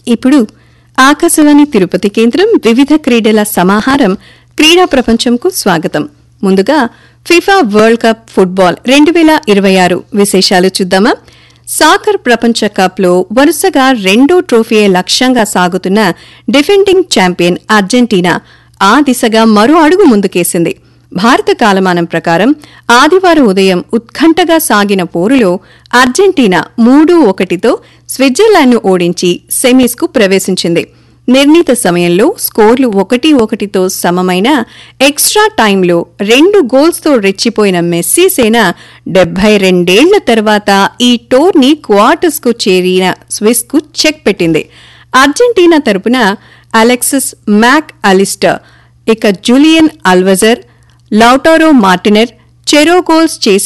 ఇప్పుడు ఆకాశవాణి తిరుపతి కేంద్రం వివిధ క్రీడల సమాహారం క్రీడా ప్రపంచంకు స్వాగతం ముందుగా ఫిఫా వరల్డ్ కప్ ఫుట్బాల్ రెండు వేల ఇరవై ఆరు విశేషాలు చూద్దామా సాకర్ ప్రపంచ కప్లో వరుసగా రెండో ట్రోఫీ లక్ష్యంగా సాగుతున్న డిఫెండింగ్ ఛాంపియన్ అర్జెంటీనా ఆ దిశగా మరో అడుగు ముందుకేసింది భారత కాలమానం ప్రకారం ఆదివారం ఉదయం ఉత్కంఠగా సాగిన పోరులో అర్జెంటీనా మూడు ఒకటితో స్విట్జర్లాండ్ను ఓడించి సెమీస్కు ప్రవేశించింది నిర్ణీత సమయంలో స్కోర్లు ఒకటి ఒకటితో సమమైన ఎక్స్ట్రా టైంలో రెండు గోల్స్తో రెచ్చిపోయిన మెస్సీ సేన డెబ్బై రెండేళ్ల తర్వాత ఈ టోర్నీ క్వార్టర్స్కు చేరిన స్విస్కు చెక్ పెట్టింది అర్జెంటీనా తరపున అలెక్సిస్ మ్యాక్ అలిస్టర్ ఇక జూలియన్ అల్వజర్ లౌటారో మార్టినర్ చెరో గోల్స్ చేసి